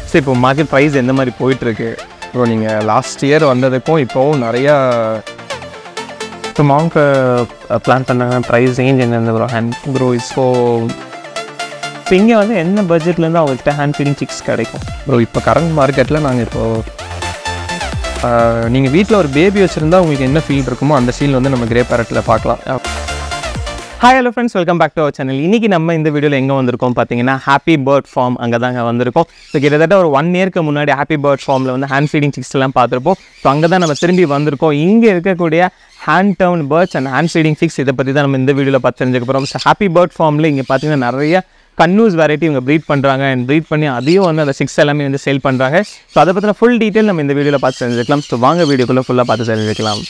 So இப்போ market price எந்த மாதிரி போயிட்டுருக்கு ப்ரோ நீங்கள் லாஸ்ட் இயர் வந்ததுக்கும் இப்போவும் நிறையா இப்போ மாங்க்கு பிளான் பண்ணாங்க ப்ரைஸ் ரேஞ்ச் என்னென்ன ப்ரோ ஹேண்ட் ப்ரோ இப்போ இப்போ இங்கே வந்து என்ன பட்ஜெட்லேருந்து அவங்ககிட்ட ஹேண்ட் ஃபீடிங் சிக்ஸ் கிடைக்கும் ப்ரோ இப்போ கரண்ட் மார்க்கெட்டில் நாங்கள் இப்போது நீங்கள் வீட்டில் ஒரு பேபி வச்சுருந்தா உங்களுக்கு என்ன ஃபீல் இருக்குமோ அந்த ஃபீல் வந்து நம்ம கிரே பேரட்டில் பார்க்கலாம் hi hello friends welcome back to our channel இன்றைக்கி நம்ம இந்த வீடியோவில் எங்கே வந்திருக்கோம் பார்த்தீங்கன்னா ஹாப்பி பேர்ட் ஃபார்ம் அங்கே தாங்க வந்திருக்கோம் ஸோ கிட்டத்தட்ட ஒரு ஒன் இயர்க்கு முன்னாடி ஹாப்பி பேர்ட் ஃபார்மில் வந்து ஹேண்ட் ஃபீடிங் சிக்ஸ் எல்லாம் பார்த்துருப்போம் ஸோ அங்கே தான் நம்ம திரும்பி வந்திருக்கோம் இங்கே இருக்கக்கூடிய hand down birds and hand feeding chicks இதை பற்றி தான் நம்ம இந்த வீடியோவில் பார்த்து தெரிஞ்சுக்க போகிறோம் ஸோ ஹாப்பி பேர்ட் ஃபார்மில் இங்கே பார்த்தீங்கன்னா நிறைய கன்னூஸ் வெரைட்டி இவங்க ப்ரீட் பண்ணுறாங்க அண்ட் ப்ரீட் பண்ணி அதையும் வந்து அந்த சிக்ஸ் எல்லாமே வந்து சேல் பண்ணுறாங்க ஸோ அதை பற்றின ஃபுல் டீட்டெயில் நம்ம இந்த வீடியோவில் பார்த்து தெரிஞ்சுக்கலாம் ஸோ வாங்க வீடியோக்குள்ளே ஃபுல்லாக பார்த்து தெரிஞ்சுக்கலாம்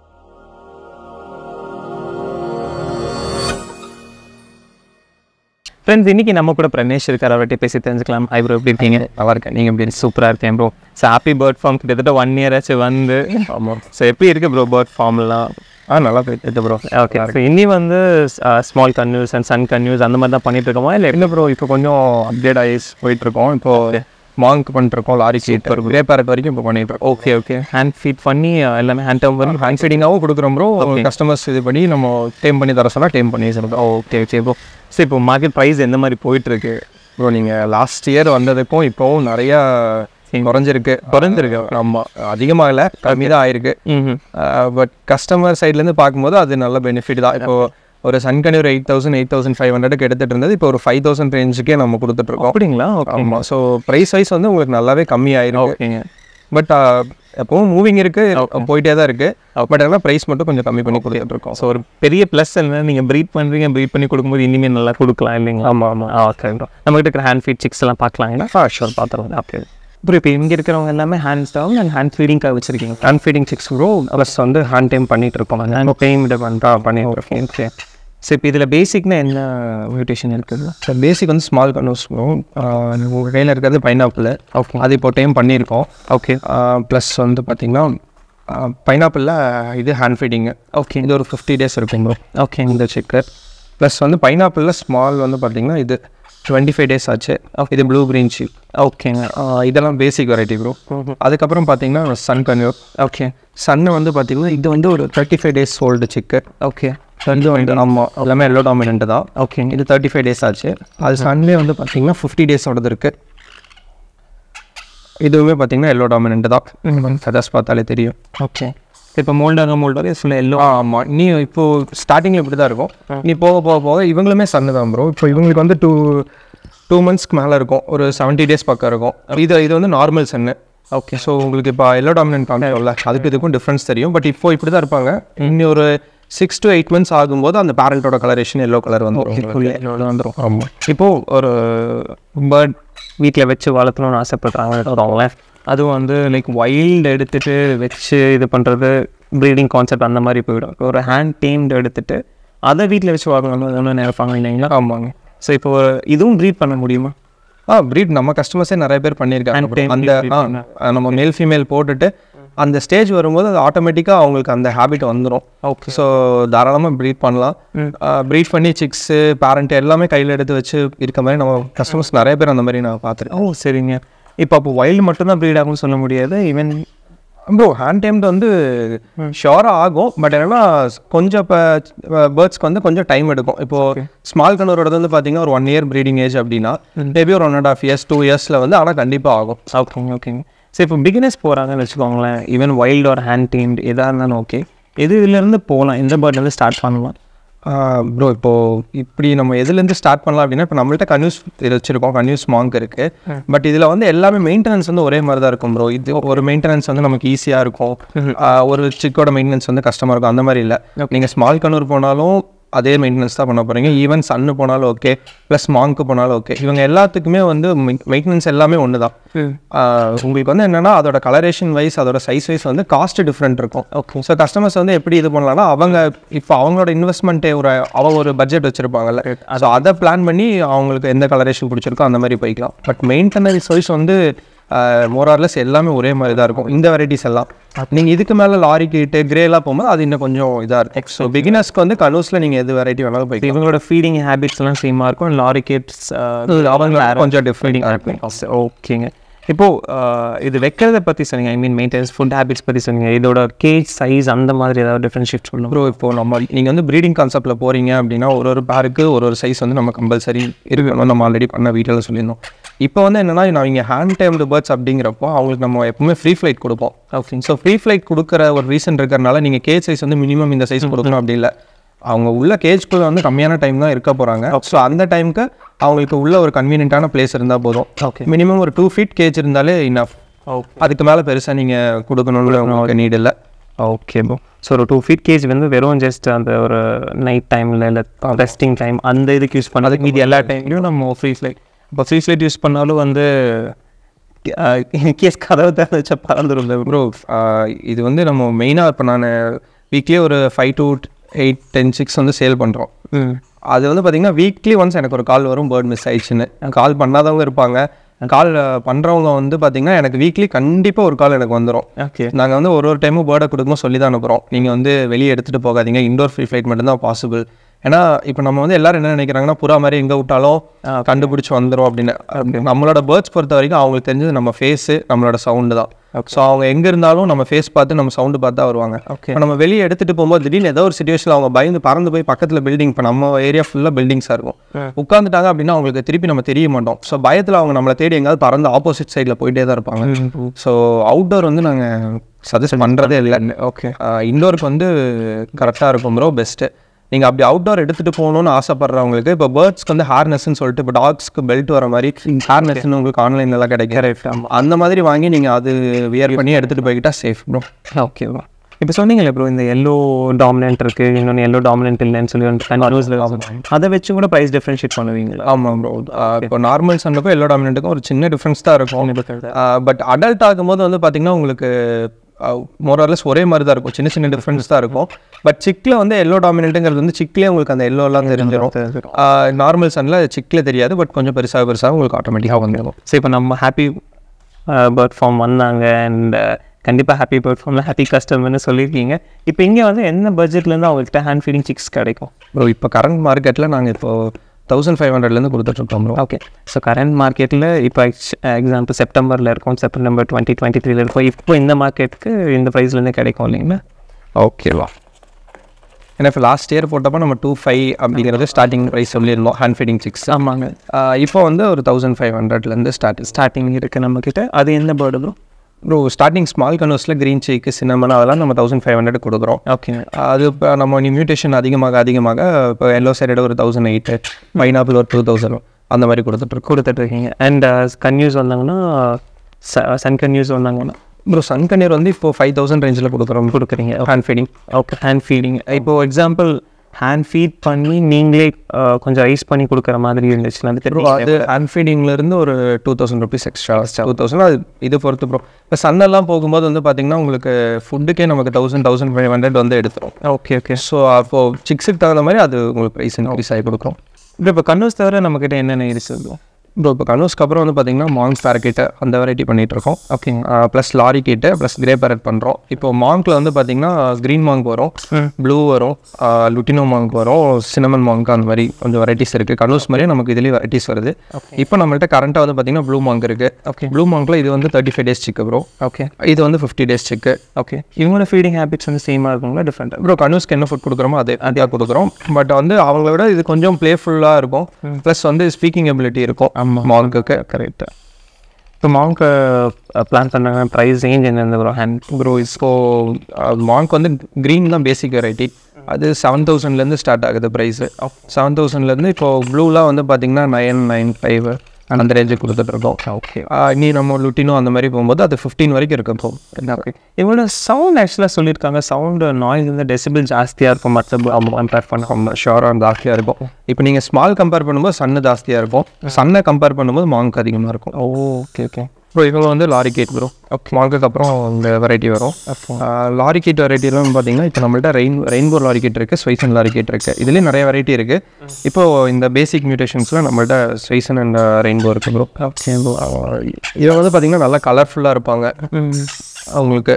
ஃப்ரெண்ட்ஸ் இன்னைக்கு நம்ம கூட பிரணேஷ் இருக்கார் அவர்கிட்ட பேசி தெரிஞ்சுக்கலாம் ஐ ப்ரோ எப்படி இருக்கீங்க நல்லா இருக்கேன் நீங்கள் எப்படி சூப்பராக இருக்கேன் bro so happy bird farm கிட்டத்தட்ட ஒன் இயர் ஆச்சு வந்து ஆமாம் ஸோ எப்படி இருக்கு ப்ரோ பேர்ட் ஃபார்ம்லாம் ஆ நல்லா போயிட்டு ப்ரோ ஓகே ஸோ இனி வந்து small conures and sun conures அந்த மாதிரி தான் பண்ணிட்டு இருக்கோமா இல்லை இல்லை ப்ரோ இப்போ கொஞ்சம் அப்டேட் ஆகி போயிட்டுருக்கோம் இப்போது மாங்க் பண்ணிட்டுருக்கோம் லாரி சீட் கிரே பேரட் வரைக்கும் இப்போ பண்ணிட்டு இருக்கோம் ஓகே ஓகே ஹேண்ட் ஃபீட் பண்ணி uh, எல்லாமே ஹேண்ட் டேம் வரும் ஹேண்ட் ஃபீடிங்காகவும் கொடுக்குறோம் ப்ரோ கஸ்டமர்ஸ் இது பண்ணி நம்ம டேம் பண்ணி தர சொன்னால் டேம் பண்ணி சொல்லுவோம் ஓகே ஓகே ப்ரோ ஸோ இப்போ மார்க்கெட் ப்ரைஸ் எந்த மாதிரி போயிட்டுருக்கு ப்ரோ நீங்கள் லாஸ்ட் இயர் வந்ததுக்கும் இப்போவும் நிறையா குறைஞ்சிருக்கு குறைஞ்சிருக்கு. ஆமாம் அதிகமாக இல்லை கம்மி தான் ஆயிருக்கு ம் பட் கஸ்டமர் சைட்லேருந்து பார்க்கும்போது அது நல்ல பெனிஃபிட் தான் இப்போ ஒரு சன்கனி ஒரு eight thousand eight thousand five ஹண்ட்ரடுக்கு எடுத்துகிட்டு இருந்தது இப்போ ஒரு ஃபைவ் தௌசண்ட் ரேஞ்சுக்கே நம்ம கொடுத்துட்ருக்கோம் அப்படிங்களா ஓகே ஆமாம் ஸோ ப்ரைஸ் வைஸ் வந்து உங்களுக்கு நல்லாவே கம்மி ஆயிரும் ஓகேங்க பட் எப்பவும் மூவிங் இருக்கு போயிட்டே தான் இருக்கு பட் அதெல்லாம் ப்ரைஸ் மட்டும் கொஞ்சம் கம்மி பண்ணி கொடுத்துட்டு இருக்கோம் ஸோ ஒரு பெரிய ப்ளஸ் என்ன நீங்கள் ப்ரீட் பண்ணுறீங்க ப்ரீட் பண்ணி கொடுக்கும்போது இனிமேல் நல்லா கொடுக்கலாம் இல்லைங்களா ஆமாம் ஆமாம் ஓகே ப்ரோ நம்மகிட்ட இருக்கிற ஹேண்ட் ஃபீட் சிக்ஸ் எல்லாம் பார்க்கலாங்களா ஆ ஷோர் பார்த்துருவோம் ஓகே ப்ரோ இப்போ இங்கே இருக்கிறவங்க எல்லாமே ஹேண்ட்ஸ் டவுன் அண்ட் ஹேண்ட் ஃபீடிங்காக வச்சுருக்கீங்க hand feeding chicks bro plus வந்து ஹேண்ட் டைம் பண்ணிட்டு இருக்கோம் ஹேண்ட் பெயின் பண்ணுறா பண்ணி இருக்கோம் ஓகே ஸோ இப்போ இதில் பேசிக்னா என்ன மியூட்டேஷன் இருக்குது சார் பேசிக் வந்து ஸ்மால் கனோஸ் ப்ரோ உங்கள் கையில் இருக்கிறது பைனாப்பிள் ஓகே அது இப்போ டைம் பண்ணியிருக்கோம் ஓகே ப்ளஸ் வந்து பார்த்தீங்கன்னா பைனாப்பிளில் இது ஹேண்ட் ஃபீடிங்கு ஓகே இது ஒரு ஃபிஃப்டி டேஸ் இருக்கும் ப்ரோ ஓகே இந்த செக்கு ப்ளஸ் வந்து பைனாப்பிளில் ஸ்மால் வந்து பார்த்தீங்கன்னா இது டுவெண்ட்டி ஃபைவ் டேஸ் ஆச்சு இது ப்ளூ க்ரீன் ஷீப் ஓகேங்க இதெல்லாம் பேசிக் வெரைட்டி ப்ரோ அதுக்கப்புறம் பார்த்தீங்கன்னா சன் கன்யூர் ஓகே சன்னு வந்து பார்த்தீங்கன்னா இது வந்து ஒரு thirty five days old chick okay இது வந்து ஆமாம் எல்லாமே எல்லோ டாமினன்ட் தான் ஓகே இது தேர்ட்டி ஃபைவ் டேஸ் ஆச்சு அது சன்லேயே வந்து பார்த்தீங்கன்னா ஃபிஃப்டி டேஸோடது இருக்குது இதுவுமே பார்த்தீங்கன்னா எல்லோ டாமினன்ட் தான் ஃபெதர்ஸ் பார்த்தாலே தெரியும் ஓகே இப்போ மோல்டாக மோல்டாக ஃபுல்லாக எல்லோ ஆமாம் நீ இப்போ ஸ்டார்டிங்கில் இப்படி தான் இருக்கும் நீ போக போக போக இவங்களுமே சன்னு தான் ப்ரோ இப்போ இவங்களுக்கு வந்து டூ டூ மந்த்ஸ்க்கு மேலே இருக்கும் ஒரு செவன்ட்டி டேஸ் பக்கம் இருக்கும் இது இது வந்து நார்மல் சன்னு ஓகே ஸோ உங்களுக்கு இப்போ எல்லோ டாமினன்ட் காமிச்சோம்ல அதுக்கு இதுக்கும் டிஃப்ரென்ஸ் தெரியும் பட் இப்போ இப்படி தான் இருப்பாங்க இன்னி ஒரு சிக்ஸ் டு எயிட் மந்த்ஸ் ஆகும்போது அந்த பேரண்ட்டோட கலரேஷன் எல்லோ கலர் வந்துடும் ஃபுல்லாக எல்லோட வந்துடும் ஆமாம் இப்போது ஒரு பேர்ட் வீட்டில் வச்சு வளர்த்தணும்னு ஆசைப்படுறாங்க அதுவும் வந்து லைக் வைல்டு எடுத்துட்டு வச்சு இது பண்ணுறது ப்ரீடிங் கான்செப்ட் அந்த மாதிரி போயிடும் இப்போ ஒரு ஹேண்ட் டீம்டு எடுத்துட்டு அதை வீட்டில் வச்சு வளர்க்கணும்னு நினைப்பாங்க இல்லைங்களா ஆமாங்க ஸோ இப்போ ஒரு இதுவும் ப்ரீட் பண்ண முடியுமா ஆ ப்ரீட் நம்ம கஸ்டமர்ஸே நிறைய பேர் பண்ணியிருக்காங்க And time அந்த breed ஆ, நம்ம மேல் ஃபீமேல் போட்டுட்டு அந்த ஸ்டேஜ் வரும்போது அது ஆட்டோமேட்டிக்காக அவங்களுக்கு அந்த ஹேபிட் வந்துடும் ஓகே ஸோ தாராளமாக ப்ரீட் பண்ணலாம் ப்ரீட் பண்ணி சிக்ஸு பேரண்ட் எல்லாமே கையில் எடுத்து வச்சு இருக்க மாதிரி நம்ம கஸ்டமர்ஸ் நிறைய பேர் அந்த மாதிரி நான் பார்த்துருக்கேன் ஓ சரிங்க இப்போ அப்போ வைல்டு மட்டும்தான் ப்ரீட் ஆகும்னு சொல்ல முடியாது ஈவன் ப்ரோ ஹேண்ட் டைம்டு வந்து ஷோராக ஆகும் பட் என்னன்னா கொஞ்சம் இப்போ பேர்ட்ஸ்க்கு வந்து கொஞ்சம் டைம் எடுக்கும் இப்போது ஸ்மால் கனரோட வந்து பார்த்தீங்கன்னா ஒரு ஒன் இயர் ப்ரீடிங் ஏஜ் அப்படின்னா மேபி ஒரு one and half years two இயர்ஸில் வந்து ஆனால் கண்டிப்பாக ஆகும் ஓகேங்க ஓகேங்க சரி இப்போ பிகினர்ஸ் போகிறாங்கன்னு வச்சுக்கோங்களேன் ஈவன் வைல்டு ஒரு ஹேண்ட் டீம்டு எதாக இருந்தாலும் ஓகே எது இதுலேருந்து போகலாம் எந்த பேர்ட்லேருந்து ஸ்டார்ட் பண்ணலாம் ப்ரோ இப்போது இப்படி நம்ம எதுலேருந்து ஸ்டார்ட் பண்ணலாம் அப்படின்னா இப்போ நம்மள்ட்ட கன்யூஸ் இது வச்சுருக்கோம் கன்யூஸ் மாங்க் இருக்குது பட் இதில் வந்து எல்லாமே மெயின்டெனன்ஸ் வந்து ஒரே மாதிரி தான் இருக்கும் ப்ரோ இது ஒரு மெயின்டெனன்ஸ் வந்து நமக்கு ஈஸியாக இருக்கும் ஆஹ் ஒரு சிக்கோட மெயின்டெனன்ஸ் வந்து கஷ்டமாக இருக்கும் அந்த மாதிரி இல்லை நீங்கள் ஸ்மால் கனூர் போனாலும் அதே மெயின்டெனன்ஸ் தான் பண்ண போகிறீங்க ஈவன் சன்னு போனாலும் ஓகே ப்ளஸ் மாங்க்கு போனாலும் ஓகே இவங்க எல்லாத்துக்குமே வந்து மெயின்டெனன்ஸ் எல்லாமே ஒன்று தான் ஆஹ் உங்களுக்கு வந்து என்னென்னா அதோட கலரேஷன் வைஸ் அதோட சைஸ் வைஸ் வந்து காஸ்ட் டிஃப்ரெண்ட் இருக்கும் ஓகே ஸோ கஸ்டமர்ஸ் வந்து எப்படி இது பண்ணலாம்னா அவங்க இப்போ அவங்களோட இன்வெஸ்ட்மெண்ட்டே ஒரு அவங்க ஒரு பட்ஜெட் வச்சுருப்பாங்கல்ல ஸோ அதை பிளான் பண்ணி அவங்களுக்கு எந்த கலரேஷன் பிடிச்சிருக்கோ அந்த மாதிரி போய்க்கலாம் பட் மெயின்டெனன்ஸ் வைஸ் வந்து மோரார்லெஸ் எல்லாமே ஒரே மாதிரி தான் இருக்கும் இந்த வெரைட்டிஸ் எல்லாம் நீங்கள் இதுக்கு மேலே லாரி கிட்டு கிரேலாம் போகும்போது அது இன்னும் கொஞ்சம் இதாக இருக்கும் ஸோ பிகினர்ஸ்க்கு வந்து கனூஸில் நீங்கள் எது வெரைட்டி வேணாலும் போய்க்கலாம் இவங்களோட ஃபீடிங் ஹேபிட்ஸ் எல்லாம் சேமாக இருக்கும் லாரி கேட்ஸ் அவங்க கொஞ்சம் டிஃப்ரெண்ட் ஓகேங்க இப்போது இது வைக்கிறத பற்றி சொன்னீங்க I mean maintenance food habits பற்றி சொன்னீங்க இதோட கேஜ் சைஸ் அந்த மாதிரி ஏதாவது டிஃப்ரென்ஷியேட் சொல்லணும் ப்ரோ இப்போ நம்ம நீங்கள் வந்து ப்ரீடிங் கான்செப்ட்டில் போகிறீங்க அப்படின்னா ஒரு ஒரு பேருக்கு ஒரு ஒரு சைஸ் வந்து நம்ம கம்பல்சரி இருக்கணும் நம்ம ஆல்ரெடி பண்ண வீட்டில் சொல்லியிருந்தோம் இப்போ வந்து என்னன்னா நான் இங்கே ஹேண்ட் டைம்டு பேர்ட்ஸ் அப்படிங்கிறப்போ அவங்களுக்கு நம்ம எப்பவுமே ஃப்ரீ ஃப்ளைட் கொடுப்போம் ஓகே ஸோ ஃப்ரீ ஃப்ளைட் கொடுக்குற ஒரு ரீசன் இருக்கிறனால நீங்கள் கேஜ் சைஸ் வந்து மினிமம் இந்த சைஸ் கொடுக்கணும் அப்படி இல்லை அவங்க உள்ள கேஜ்குள்ள வந்து கம்மியான டைம் தான் இருக்க போகிறாங்க ஸோ அந்த டைமுக்கு அவங்களுக்கு உள்ள ஒரு கன்வீனியன்ட்டான பிளேஸ் இருந்தால் போதும் ஓகே மினிமம் ஒரு டூ ஃபீட் கேஜ் இருந்தாலே இனஃப் ஓகே அதுக்கு மேலே பெருசாக நீங்கள் கொடுக்கணும்னு உங்களுக்கு நீட் இல்லை ஓகே ப்ரோ ஸோ ஒரு டூ ஃபீட் கேஜ் வந்து வெறும் ஜஸ்ட் அந்த ஒரு நைட் டைமில் இல்லை ரெஸ்டிங் டைம் அந்த இதுக்கு யூஸ் பண்ண அதுக்கு இது எல்லா டைம்லையும் நம்ம ஃப்ரீ ஃப்ளைட் இப்போ ஃப்ரீ ஃப்ளைட் யூஸ் பண்ணாலும் வந்து கேஸ் கதவை திறந்து வச்சா பறந்துடும் ப்ரோ இது வந்து நம்ம மெயினாக இப்போ நான் வீக்லி ஒரு five to eight ten chicks வந்து சேல் பண்ணுறோம் ம் அது வந்து பார்த்தீங்கன்னா வீக்லி ஒன்ஸ் எனக்கு ஒரு கால் வரும் பேர்ட் மிஸ் ஆயிடுச்சுன்னு கால் பண்ணாதவங்க இருப்பாங்க கால் பண்ணுறவங்க வந்து பார்த்தீங்கன்னா எனக்கு வீக்லி கண்டிப்பாக ஒரு கால் எனக்கு வந்துடும் ஓகே நாங்கள் வந்து ஒரு ஒரு டைமும் பேர்டை கொடுக்கும்போது சொல்லி தான் அனுப்புகிறோம் நீங்கள் வந்து வெளியே எடுத்துகிட்டு போகாதீங்க இண்டோர் ஃப்ரீ ஃப்ளைட் மட்டும்தான் பாசிபிள் ஏன்னா இப்போ நம்ம வந்து எல்லாரும் என்ன நினைக்கிறாங்கன்னா புறா மாதிரி எங்கே விட்டாலும் கண்டுபிடிச்சி வந்துடும் அப்படின்னு நம்மளோட பேர்ட்ஸ் பொறுத்த வரைக்கும் அவங்களுக்கு தெரிஞ்சது நம்ம ஃபேஸு நம்மளோட சவுண்டு தான் ஸோ அவங்க எங்கே இருந்தாலும் நம்ம ஃபேஸ் பார்த்து நம்ம சவுண்டு பார்த்து தான் வருவாங்க ஓகே இப்போ நம்ம வெளியே எடுத்துகிட்டு போகும்போது திடீர்னு ஏதோ ஒரு சுச்சுவேஷனில் அவங்க பயந்து பறந்து போய் பக்கத்தில் பில்டிங் இப்போ நம்ம ஏரியா ஃபுல்லாக பில்டிங்ஸாக இருக்கும் உட்காந்துட்டாங்க அப்படின்னா அவங்களுக்கு திருப்பி நம்ம தெரிய மாட்டோம் ஸோ பயத்தில் அவங்க நம்மளை தேடி எங்கேயாவது பறந்து ஆப்போசிட் சைடில் போயிட்டே தான் இருப்பாங்க ஸோ அவுட்டோர் வந்து நாங்கள் சஜஸ்ட் பண்ணுறதே இல்லை ஓகே இண்டோருக்கு வந்து கரெக்டாக இருக்கும் ப்ரோ பெஸ்ட்டு நீங்கள் அப்படி அவுட்டோர் எடுத்துகிட்டு போகணும்னு ஆசைப்படுறவங்களுக்கு இப்போ பேர்ட்ஸ்க்கு வந்து ஹார்னஸ்ன்னு சொல்லிட்டு இப்போ டாக்ஸ்க்கு பெல்ட் வர மாதிரி ஹார்னஸ்ன்னு உங்களுக்கு ஆன்லைன்லலாம் கிடைக்கும் அந்த மாதிரி வாங்கி நீங்கள் அது வியர் பண்ணி எடுத்துகிட்டு போய்கிட்டா சேஃப் ப்ரோ ஓகே ப்ரோ இப்போ சொன்னீங்களே ப்ரோ இந்த எல்லோ டாமினன்ட் இருக்கு இன்னொன்று எல்லோ டாமினன்ட் இல்லைன்னு சொல்லி வந்து நியூஸில் அதை வச்சு கூட ப்ரைஸ் டிஃப்ரென்ஷியேட் பண்ணுவீங்களா ஆமாம் ப்ரோ இப்போ நார்மல் சன்னுக்கும் எல்லோ டாமினண்ட்டுக்கும் ஒரு சின்ன டிஃப்ரென்ஸ் தான் இருக்கும் பட் அடல்ட் ஆகும்போது வந்து பார்த்தீங்கன்னா உங்களுக்கு மோரலஸ் ஒரே மாதிரி தான் இருக்கும் சின்ன சின்ன டிஃப்ரென்ஸ் தான் இருக்கும் பட் சிக்கில் வந்து எல்லோ டாமினண்ட்டுங்கிறது வந்து சிக்லேயே உங்களுக்கு அந்த எல்லோலாம் தெரிஞ்சிடும் நார்மல் சன்னில் சிக்கில் தெரியாது பட் கொஞ்சம் பெருசாக பெருசாக உங்களுக்கு ஆட்டோமேட்டிக்காக வந்துடும் ஸோ இப்போ நம்ம ஹாப்பி பேர்ட் ஃபார்ம் வந்தாங்க அண்ட் கண்டிப்பாக ஹாப்பி பேர்ட் ஃபார்மில் ஹாப்பி கஸ்டமர்னு சொல்லியிருக்கீங்க இப்போ இங்கே வந்து என்ன பட்ஜெட்லேருந்து அவங்கள்ட்ட ஹேண்ட் ஃபீடிங் சிக்ஸ் கிடைக்கும் ப்ரோ இப்போ கரண்ட் மார்க்கெட்டில் நாங்கள் இப்போ தௌசண்ட் ஃபைவ் ஹண்ட்ரட்லேருந்து கொடுத்துட்ருக்கோம் ப்ரோ ஓகே ஸோ கரண்ட் மார்க்கெட்டில் இப்போ எக்ஸாம்பிள் செப்டம்பரில் இருக்கும் செப்டம்பர் டுவெண்ட்டி டுவெண்ட்டி த்ரீல இருக்கும் இப்போ இந்த மார்க்கெட்டுக்கு இந்த ப்ரைஸ்லேருந்து கிடைக்கும் இல்லைங்களா ஓகேவா ஏன்னா இப்போ லாஸ்ட் இயர் போட்டப்போ நம்ம டூ ஃபைவ் அப்படிங்கிறது ஸ்டார்டிங் ப்ரைஸ் சொல்லியிருந்தோம் ஹேண்ட் ஃபீடிங் சிக்ஸ் ஆமாங்க இப்போ வந்து ஒரு தௌசண்ட் ஃபைவ் ஹண்ட்ரட்லேருந்து ஸ்டார்ட் ஸ்டார்டிங் இருக்குது நம்மக்கிட்ட அது என்ன bird bro bro starting small கனோஸில் க்ரீன் சீக்கு சின்னமன் அதெல்லாம் நம்ம தௌசண்ட் ஃபைவ் ஹண்ட்ரட் கொடுக்குறோம் ஓகே அது இப்போ நம்ம நீ மியூட்டேஷன் அதிகமாக அதிகமாக இப்போ எல்லோ சைடோட ஒரு தௌசண்ட் எயிட்டு பைனாப்பிள் ஒரு டூ தௌசண்ட் அந்த மாதிரி கொடுத்துட்ருக்கோம் கொடுத்துட்ருக்கீங்க அண்ட் கன்யூஸ் வந்தாங்கன்னா சன் கன்யூஸ் வந்தாங்கன்னா ப்ரோ சன் கண்ணீர் வந்து இப்போ ஃபைவ் தௌசண்ட் ரேஞ்சில் கொடுக்குறோம் கொடுக்குறீங்க hand feeding okay hand feeding இப்போ எக்ஸாம்பிள் ஹேண்ட் ஃபீட் பண்ணி நீங்களே அஹ், கொஞ்சம் ஐஸ் பண்ணி கொடுக்குற மாதிரி இருந்துச்சுன்னா அது ப்ரோ தெரியும் அது ஹேண்ட் ஃபீடிங்லேருந்து ஒரு two thousand rupees extra two thousand அது இது பொறுத்து ப்ரோ இப்போ சன்னெல்லாம் போகும்போது வந்து பார்த்தீங்கன்னா உங்களுக்கு ஃபுட்டுக்கே நமக்கு தௌசண்ட் தௌசண்ட் ஃபைவ் ஹண்ட்ரட் வந்து எடுத்துரும் ஓகே ஓகே ஸோ அப்போது சிக்ஸுக்கு தகுந்த மாதிரி அது உங்களுக்கு ப்ரைஸ் இன்க்ரீஸ் ஆகி கொடுக்கும் இப்போ இப்போ கன்யூஸ் தவிர நம்மக்கிட்ட என்னென்ன இருக்குது ப்ரோ இப்போ கனூஸ்க்கு அப்புறம் வந்து பார்த்தீங்கன்னா மாங்க் பேரக்கிட்ட அந்த வெரைட்டி பண்ணிட்டு இருக்கோம் ஓகேங்க ப்ளஸ் லாரி கிட்ட ப்ளஸ் கிரே பேரட் பண்ணுறோம் இப்போ மாங்க்ல வந்து பார்த்தீங்கன்னா க்ரீன் மாங்க் வரும் ப்ளூ வரும் லுட்டினோ மாங்க் வரும் சினமன் மாங்க் அந்த மாதிரி கொஞ்சம் வெரைட்டிஸ் இருக்குது கனூஸ் மாதிரியே நமக்கு இதுலேயும் வெரைட்டிஸ் வருது இப்போ நம்மள்ட்ட கரண்ட்டாக வந்து பார்த்தீங்கன்னா ப்ளூ மாங்க் இருக்குது ஓகே ப்ளூ மாங்க்ல இது வந்து thirty five days chick bro okay இது வந்து ஃபிஃப்டி டேஸ் சிக்கு ஓகே இவங்களோட ஃபீடிங் ஹேபிட்ஸ் வந்து சேமாக இருக்குங்களா டிஃப்ரெண்ட்டாக ப்ரோ கனூஸ்க்கு என்ன ஃபுட் கொடுக்குறோமோ அதே அதே கொடுக்குறோம் பட் வந்து அவங்கள விட இது கொஞ்சம் ப்ளேஃபுல்லாக இருக்கும் ப்ளஸ் வந்து ஸ்பீக்கிங் எபிலிட்டி இருக்கும் ஆமாம் மாங்குக்கு கரெக்டு இப்போ மாங்க் பிளான் பண்ணாங்க ப்ரைஸ் ரேஞ்ச் என்னென்ன ப்ரோ ஹேண்ட் ப்ரோ இப்போ மாங்க் வந்து க்ரீன் தான் பேசிக் வெரைட்டி அது செவன் தௌசண்ட்லேருந்து ஸ்டார்ட் ஆகுது ப்ரைஸு செவன் தௌசண்ட்லேருந்து இப்போ ப்ளூலாம் வந்து பார்த்தீங்கன்னா நைன் நைன் ஃபைவ் அந்த ரேஞ்சுக்கு கொடுத்துட்ருக்கோம் ஓகே நீ நம்ம லுட்டினோ அந்த மாதிரி போகும்போது அது ஃபிஃப்டீன் வரைக்கும் இருக்கும் இப்போ ஓகே இவங்களோட சவுண்ட் ஆக்சுவலாக சொல்லியிருக்காங்க சவுண்டு நாய்ஸ் வந்து டெசிபிள் ஜாஸ்தியாக இருக்கும் மற்ற கம்பேர் பண்ண ரொம்ப ஷோராக ஜாஸ்தியாக இருக்கும் இப்போ நீங்கள் ஸ்மால் கம்பேர் பண்ணும்போது சன்னு ஜாஸ்தியாக இருக்கும் சன்னை கம்பேர் பண்ணும்போது மாங்க் அதிகமாக இருக்கும் ஓ ஓகே ஓகே ப்ரோ இவங்க வந்து லாரி கேட் ப்ரோ மாங்குக்கு அப்புறம் இந்த வெரைட்டி வரும் லாரி கேட் வெரைட்டிலாம் பார்த்தீங்கன்னா இப்போ நம்மள்ட்ட ரெயின் ரெயின்போ லாரி கேட் இருக்குது ஸ்வைசன் லாரி கேட் இருக்குது இதுலேயும் நிறைய வெரைட்டி இருக்குது இப்போ இந்த பேசிக் மியூட்டேஷன்ஸில் நம்மள்ட்ட ஸ்வைசன் அண்ட் ரெயின்போ இருக்குது ப்ரோ ஓகே இவங்க வந்து பார்த்தீங்கன்னா நல்லா கலர்ஃபுல்லாக இருப்பாங்க அவங்களுக்கு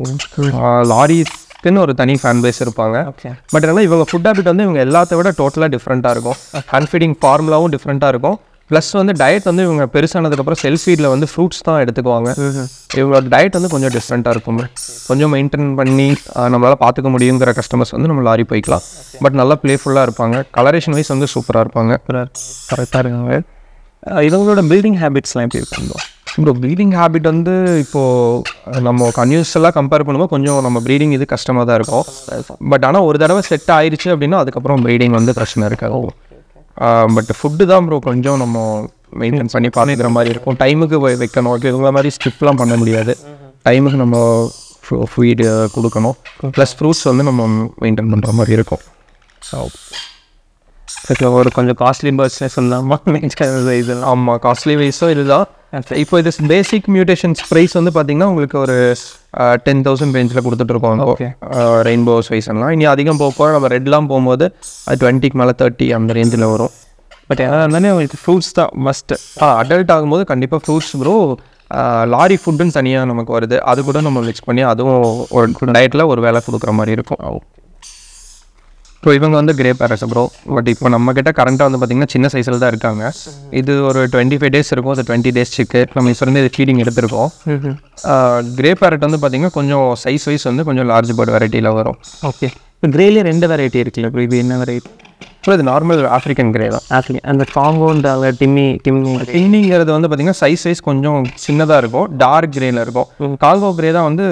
லாரிக்குன்னு ஒரு தனி ஃபேன் பேஸ் இருப்பாங்க ஓகே பட் என்னன்னா இவங்க ஃபுட் ஹேபிட் வந்து இவங்க எல்லாத்த விட டோட்டலாக டிஃப்ரெண்ட்டாக இருக்கும் ஹேண்ட் ஃபீடிங் ஃபார்முலாவும் டிஃப்ரெண்ட்டாக இருக்கும் ப்ளஸ் வந்து டயட் வந்து இவங்க பெருசானதுக்கப்புறம் செல்ஃப் ஃபீடில் வந்து ஃப்ரூட்ஸ் தான் எடுத்துக்குவாங்க இவங்களோட டயட் வந்து கொஞ்சம் டிஃப்ரெண்ட்டாக இருக்கும் கொஞ்சம் மெயின்டைன் பண்ணி ஆஹ், நம்மளால பார்த்துக்க முடியுங்கிற கஸ்டமர்ஸ் வந்து நம்ம லாரி போய்க்கலாம் பட் நல்லா ப்ளேஃபுல்லாக இருப்பாங்க கலரேஷன் வைஸ் வந்து சூப்பராக இருப்பாங்க கரெக்டாக இருக்காங்க அஹ் இவங்களோட பில்டிங் ஹேபிட்ஸ்லாம் எப்படி இருக்கும் ப்ரோ ப்ரீடிங் ஹேபிட் வந்து இப்போது நம்ம கன்யூஸ் எல்லாம் கம்பேர் பண்ணும்போது கொஞ்சம் நம்ம ப்ரீடிங் இது கஷ்டமாக தான் இருக்கும் பட் ஆனால் ஒரு தடவை செட் ஆயிருச்சு அப்படின்னா அதுக்கப்புறம் ப்ரீடிங் வந்து பிரச்சனை இருக்காது பட் ஃபுட்டு தான் ப்ரோ கொஞ்சம் நம்ம மெயின்டைன் பண்ணி பார்த்துக்கிற மாதிரி இருக்கும் டைமுக்கு வைக்கணும் இப்போ இவங்க மாதிரி ஸ்கிப்லாம் பண்ண முடியாது டைமுக்கு நம்ம ஃபீடு கொடுக்கணும் ப்ளஸ் ஃப்ரூட்ஸ் வந்து நம்ம மெயின்டைன் பண்ணுற மாதிரி இருக்கும் இப்போ ஒரு கொஞ்சம் காஸ்ட்லி பேர்ட்ஸ்னே சொல்லலாமா இதெல்லாம் ஆமாம் காஸ்ட்லி வைஸும் இதுதான் இப்போ இது பேசிக் மியூட்டேஷன்ஸ் ப்ரைஸ் வந்து பார்த்தீங்கன்னா உங்களுக்கு ஒரு டென் தௌசண்ட் ரேஞ்சில் கொடுத்துட்ருக்கோம் Okay. ரெயின்போஸ் வைஸ் எல்லாம் இனி அதிகம் போக போக நம்ம ரெட்லாம் போகும்போது அது டுவெண்ட்டிக்கு மேலே தேர்ட்டி அந்த ரேஞ்சில் வரும் பட் எதாவது இருந்தாலே உங்களுக்கு ஃப்ரூட்ஸ் தான் மஸ்ட்டு அடல்ட் ஆகும்போது கண்டிப்பாக ஃப்ரூட்ஸ் ப்ரோ லாரி ஃபுட்டுன்னு தனியாக நமக்கு வருது அது கூட நம்ம மிக்ஸ் பண்ணி அதுவும் ஒரு டயட்டில் ஒரு வேலை கொடுக்குற மாதிரி இருக்கும் ஸோ இவங்க வந்து கிரே பேரட்ஸ் ப்ரோ பட் இப்போ நம்ம கிட்ட கரண்ட்டாக வந்து பார்த்தீங்கன்னா சின்ன சைஸில் தான் இருக்காங்க இது ஒரு டுவெண்ட்டி ஃபைவ் டேஸ் இருக்கும் அது டுவெண்ட்டி டேஸ் சிக்கு நம்ம இப்போ வந்து இது ஃபீடிங் எடுத்திருக்கோம் கிரே பேரட் வந்து பார்த்தீங்கன்னா கொஞ்சம் சைஸ் வைஸ் வந்து கொஞ்சம் லார்ஜ் பேர்ட் வெரைட்டியில் வரும் ஓகே இப்போ கிரேலேயே ரெண்டு வெரைட்டி இருக்குல்ல இப்போ இது என்ன வெரைட்டி ஸோ இது நார்மல் ஆஃப்ரிக்கன் கிரே தான் ஆக்சுவலி அந்த காங்கோன்றாங்க டிம்மி டிம்மி டின்னிங்கிறது வந்து பார்த்தீங்கன்னா சைஸ் வைஸ் கொஞ்சம் சின்னதாக இருக்கும் டார்க் கிரேல இருக்கும் கால்கோ கிரே தான் வந்து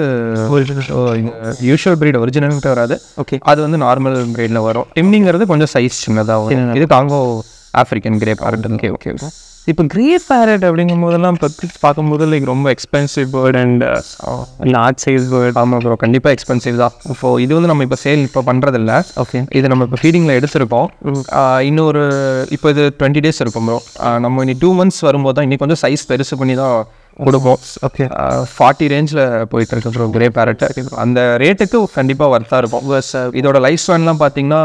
யூஷுவல் பிரீட் ஒரிஜினல்கிட்ட வராது ஓகே அது வந்து நார்மல் கிரேடில் வரும் டிம்னிங்கிறது கொஞ்சம் சைஸ் சின்னதாக வரும் இது Congo African grey parrot okay okay இப்போ கிரே பேரட் அப்படிங்கும் போதெல்லாம் இப்போ பார்க்கும்போது லைக் ரொம்ப expensive bird and large size bird ஆமாம் ப்ரோ கண்டிப்பாக எக்ஸ்பென்சிவ் தான் இப்போ இது வந்து நம்ம இப்போ சேல் இப்போ பண்ணுறதில்ல ஓகே இது நம்ம இப்போ ஃபீடிங்கில் எடுத்திருக்கோம் ஆஹ் இன்னொரு இப்போ இது டுவெண்ட்டி டேஸ் இருக்கும் ப்ரோ நம்ம இனி டூ மந்த்ஸ் வரும்போது தான் இன்னி கொஞ்சம் சைஸ் பெருசு பண்ணி தான் கொடுப்போம் ஓகே ஃபார்ட்டி ரேஞ்சில் போயிட்டு இருக்கு ப்ரோ கிரே பேரட் அந்த ரேட்டுக்கு கண்டிப்பாக ஒர்த்தாக இருக்கும் இதோட லைஃப் ஸ்பேன்லாம் பார்த்தீங்கன்னா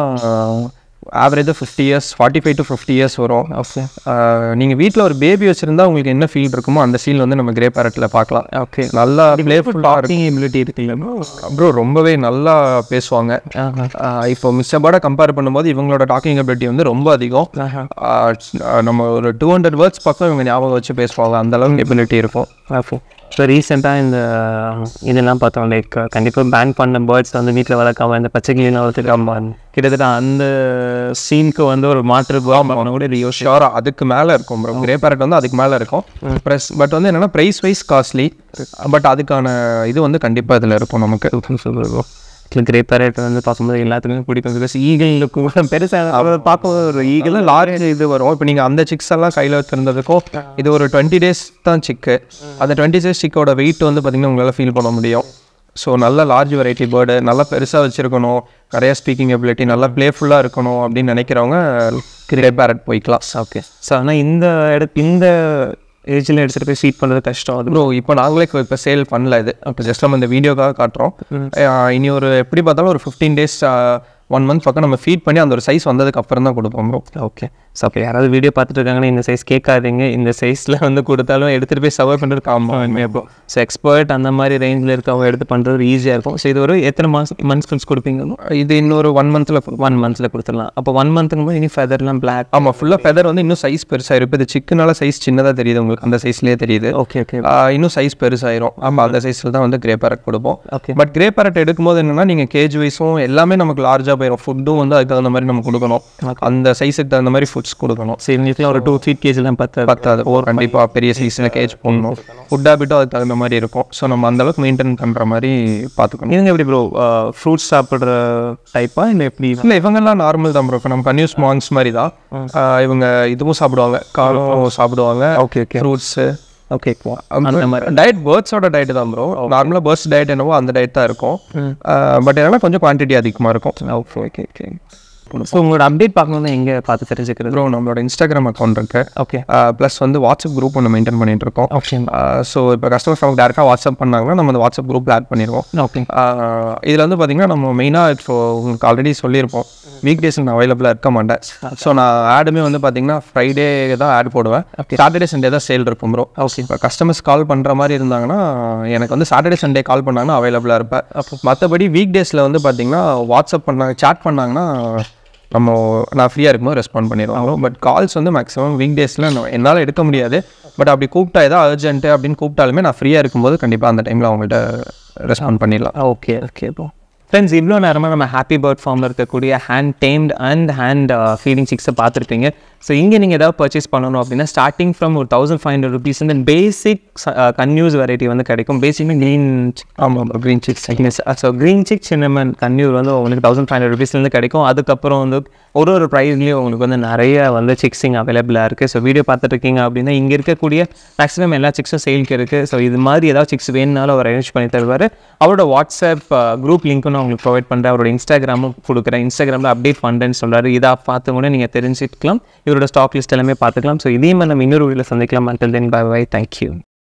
ஆவரேஜாக fifty years forty five to fifty years வரும் ஓகே நீங்கள் வீட்டில் ஒரு பேபி வச்சுருந்தா உங்களுக்கு என்ன ஃபீல் இருக்குமோ அந்த ஃபீல் வந்து நம்ம கிரே பேரட்டில் பார்க்கலாம் ஓகே நல்லா பிளேஃபுல்லாக இருக்கும் எபிலிட்டி இருக்குல்ல bro? ப்ரோ ரொம்பவே நல்லா பேசுவாங்க ஆஹா. ஆஹ் இப்போ மிஸ்டர் பேர்டை கம்பேர் பண்ணும்போது இவங்களோட டாக்கிங் அபிலிட்டி வந்து ரொம்ப அதிகம் ஆஹா. ஆஹ் நம்ம ஒரு டூ ஹண்ட்ரட் வேர்ட்ஸ் பக்கம் இவங்க ஞாபகம் வச்சு பேசுவாங்க அந்த அளவுக்கு எபிலிட்டி இருக்கும் ஓகே இப்போ ரீசெண்டாக இந்த இதெல்லாம் பார்த்தோம் லைக் கண்டிப்பாக பேன் பண்ண பேர்ட்ஸ் வந்து வீட்டில் வளர்க்காம இந்த பச்சை கிளியெலாம் வளர்த்துட்டு கிட்டத்தட்ட அந்த சீனுக்கு வந்து ஒரு மாற்று பண்ண கூட ரியோ ஷியோரா அதுக்கு மேலே இருக்கும் ப்ரோ கிரே பேரட் வந்து அதுக்கு மேலே இருக்கும் ப்ரெஸ் பட் வந்து என்னன்னா ப்ரைஸ் வைஸ் காஸ்ட்லி பட் அதுக்கான இது வந்து கண்டிப்பாக இதில் இருக்கும் நமக்கு சொல்லுவோம் கிரே பேரட் வந்து பார்க்கும்போது எல்லாத்துக்குமே பிடிக்கும் பிகாஸ் ஈகிளுக்கு பெருசாக அதை பார்க்கும்போது ஒரு ஈகிள் இதெல்லாம் லார்ஜ் இது வரும் இப்போ நீங்கள் அந்த சிக்ஸ் எல்லாம் கையில் வச்சிருந்ததுக்கும் இது ஒரு டுவெண்ட்டி டேஸ் தான் சிக்கு அந்த டுவெண்ட்டி டேஸ் சிக்கோட வெயிட் வந்து பார்த்தீங்கன்னா உங்களால் ஃபீல் பண்ண முடியும் ஸோ நல்ல லார்ஜ் வெரைட்டி பேர்டு நல்லா பெருசாக வச்சுருக்கணும் நிறைய ஸ்பீக்கிங் எபிலிட்டி நல்லா ப்ளேஃபுல்லாக இருக்கணும் அப்படின்னு நினைக்கிறவங்க கிரே பேரட் போய்க்கலாம் ஓகே ஸோ ஆனால் இந்த இடத்து இந்த ஏஜில் எடுத்துகிட்டு போய் ஃபீட் பண்ணுறது கஷ்டம் அது ப்ரோ இப்போ நாங்களே இப்போ சேல் பண்ணல இது இப்போ ஜஸ்ட் நம்ம இந்த வீடியோக்காக காட்டுறோம் அஹ் இனி ஒரு எப்படி பார்த்தாலும் ஒரு ஃபிஃப்டீன் டேஸ் ஒன் மந்த் பக்கம் நம்ம ஃபீட் பண்ணி அந்த ஒரு சைஸ் வந்ததுக்கு அப்புறம் தான் கொடுப்போம் ப்ரோ ஓகே ஸோ அப்போ யாராவது வீடியோ பார்த்துட்டு இருக்காங்கன்னா இந்த சைஸ் கேட்காதீங்க இந்த சைஸில் வந்து கொடுத்தாலும் எடுத்துகிட்டு போய் சர்வை பண்ணுறதுக்கு ஆமாம் இப்போ ஸோ எக்ஸ்பர்ட் அந்த மாதிரி ரேஞ்சில் இருக்கவங்க எடுத்து பண்ணுறது ஈஸியாக இருக்கும் ஸோ இது ஒரு எத்தனை மாதம் மந்த்ஸ் ஃப்ரெண்ட்ஸ் கொடுப்பீங்க இது இன்னொரு ஒன் மந்த்தில் ஒன் மந்த்தில் கொடுத்துடலாம் அப்போ ஒன் மந்த்துக்கு போது இனி ஃபெதர்லாம் பிளாக் ஆமாம் ஃபுல்லாக ஃபெதர் வந்து இன்னும் சைஸ் பெருசாக இருக்கும் இது சிக்கனால சைஸ் சின்னதாக தெரியுது உங்களுக்கு அந்த சைஸ்லேயே தெரியுது ஓகே ஓகே ஆஹ் இன்னும் சைஸ் பெருசாயிரும் ஆமாம் அந்த சைஸில் தான் வந்து கிரே பேரட் கொடுப்போம் ஓகே பட் கிரே பேரட் எடுக்கும்போது என்னன்னா நீங்கள் கேஜ் வைஸும் எல்லாமே நமக்கு லார்ஜாக போயிடும் ஃபுட்டும் வந்து அதுக்கு தகுந்த மாதிரி நம்ம கொடுக்கணும் அந்த சைஸுக்கு தகுந்த மாதிரி ஃபுட்ஸ் கொடுக்கணும் சரி இவங்களுக்குலாம் ஒரு டூ ஃபீட் கேஜிலாம் பத்தாது பத்தாது கண்டிப்பாக பெரிய சைஸில் கேஜ் போடணும் ஃபுட் ஹேபிட்டும் அதுக்கு தகுந்த மாதிரி இருக்கும் ஸோ நம்ம அந்த அளவுக்கு மெயின்டைன் பண்ணுற மாதிரி பார்த்துக்கணும் இதுங்க எப்படி ப்ரோ ஃப்ரூட்ஸ் சாப்பிட்ற டைப்பா இல்லை எப்படி இல்லை இவங்கெல்லாம் நார்மல் தான் ப்ரோ இப்போ நம்ம கன்யூஸ் மாங்ஸ் மாதிரி தான் ஆஹ் இவங்க இதுவும் சாப்பிடுவாங்க காரம் சாப்பிடுவாங்க ஓகே ஓகே ஃப்ரூட்ஸு ஓகே அந்த மாதிரி டயட் பேர்ட்ஸோட டயட் தான் ப்ரோ நார்மலாக பேர்ட்ஸ் டயட் என்னவோ அந்த டயட் தான் இருக்கும் பட் என்னன்னா கொஞ்சம் குவான்டிட்டி அதிகமாக இருக்கும் ஓகே ஓகே ஓகே ஸோ உங்களோட அப்டேட் பார்க்கணும்னா எங்கே பார்த்து தெரிஞ்சுக்கிறது ப்ரோ நம்மளோட இன்ஸ்டாகிராம் அக்கௌண்ட் இருக்கு ஓகே ப்ளஸ் வந்து வாட்ஸ்அப் குரூப் ஒன்று மெயின்டைன் பண்ணிட்டு இருக்கோம் ஓகே ஸோ இப்போ கஸ்டமர்ஸ் நமக்கு டேரெக்டாக வாட்ஸ்அப் பண்ணாங்கன்னா நம்ம அந்த வாட்ஸ்அப் குரூப்பில் ஆட் பண்ணிடுவோம் ஓகே இதில் வந்து பார்த்தீங்கன்னா நம்ம மெயினாக இப்போ உங்களுக்கு ஆல்ரெடி சொல்லியிருப்போம் வீக் டேஸ் நான் அவைலபிளாக இருக்க மாட்டேன் ஸோ நான் ஆடுமே வந்து பார்த்தீங்கன்னா ஃப்ரைடே தான் ஆட் போடுவேன் சாட்டர்டே சண்டே தான் சேல் இருக்கும் ப்ரோ ஓகே இப்போ கஸ்டமர்ஸ் கால் பண்ணுற மாதிரி இருந்தாங்கன்னா எனக்கு வந்து சாட்டர்டே சண்டே கால் பண்ணாங்கன்னா அவைலபிளாக இருப்பேன் மற்றபடி வீக் டேஸில் வந்து பார்த்தீங்கன்னா வாட்ஸ்அப் பண்ணாங்க சேட் பண்ணாங்கன்னா நம்ம நான் ஃப்ரீயாக இருக்கும்போது ரெஸ்பாண்ட் பண்ணிடுவாங்க பட் கால்ஸ் வந்து மேக்ஸிமம் வீக் டேஸில் என்னால் எடுக்க முடியாது பட் அப்படி கூப்பிட்டா ஏதாவது அர்ஜென்ட்டு அப்படின்னு கூப்பிட்டாலுமே நான் ஃப்ரீயாக இருக்கும்போது கண்டிப்பாக அந்த டைமில் அவங்கள்ட்ட ரெஸ்பாண்ட் பண்ணிடலாம் ஓகே ஓகே ப்ரோ ஃப்ரெண்ட்ஸ் இவ்வளோ நேரமாக நம்ம ஹாப்பி பேர்ட் ஃபார்மில் இருக்கக்கூடிய hand tamed and hand feeding சிக்ஸை பார்த்துருப்பீங்க ஸோ இங்கே நீங்கள் ஏதாவது பர்ச்சேஸ் பண்ணணும் அப்படின்னா ஸ்டார்டிங் ஃப்ரம் ஒரு தௌசண்ட் ஃபைவ் ஹண்ட்ரட் ருபீஸ் வந்து பேசிக் கன்யூஸ் வெரைட்டி வந்து கிடைக்கும் பேசிக்னா க்ரீன் ஆமாம் க்ரீன் சிக்ஸ் சிக்னஸ் so green cheek cinnamon conure வந்து உங்களுக்கு தௌசண்ட் ஃபைவ் ஹண்ட்ரட் ருபீஸ்லேருந்து கிடைக்கும் அதுக்கப்புறம் வந்து ஒரு ஒரு ப்ரைஸ்லேயும் உங்களுக்கு வந்து நிறைய வந்து சிக்ஸிங் அவைலபிளாக இருக்குது ஸோ வீடியோ பார்த்துட்டு இருக்கீங்க அப்படின்னா இங்கே இருக்கக்கூடிய மேக்ஸிமம் எல்லா சிக்ஸும் சேல்க்கு இருக்குது ஸோ இது மாதிரி ஏதாவது சிக்ஸ் வேணுனாலும் அவர் அரேஞ்ச் பண்ணி தருவார் அவரோட வாட்ஸ்அப் குரூப் லிங்க்கும் நான் உங்களுக்கு ப்ரொவைட் பண்ணுறேன் அவரோட இன்ஸ்டாகிராமும் கொடுக்குறேன் இன்ஸ்டாகிராமில் அப்டேட் பண்ணுறேன்னு சொல்கிறாரு இதை பார்த்து கூட நீங்கள் தெரிஞ்சுக்கலாம் இவரோட ஸ்டாக் லிஸ்ட் எல்லாமே பார்த்துக்கலாம் ஸோ இதே மாதிரி நம்ம இன்னொரு வீடியோவில் சந்திக்கலாம் until then bye bye thank you